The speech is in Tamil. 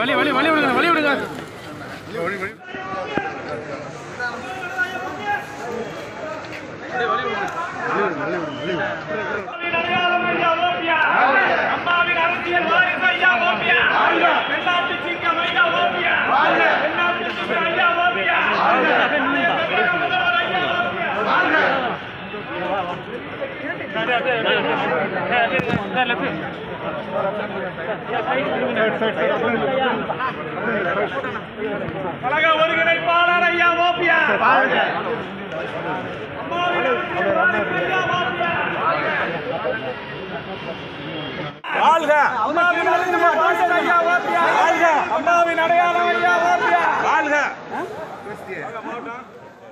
வழி வழி வழி விடுங்க வழி விடுங்க அம்மாவின் அரசியல் வாரிசு ஐயா ஓபியா தென்னாட்டு சிங்கம் ஐயா ஓபியா தென்னாட்டு சிங்கம் ஐயா ஓபியா கழக ஒருங்கிணைப்பாளர் ஐயா ஓபியா அம்மாவின் அரசியல் வாரிசு ஐயா ஓபியா வாழ்க அம்மாவின் அரசியல் வாரிசு ஐயா ஓபியா வாழ்க அம்மாவின் அடையாளம் ஐயா ஓபியா வாழ்க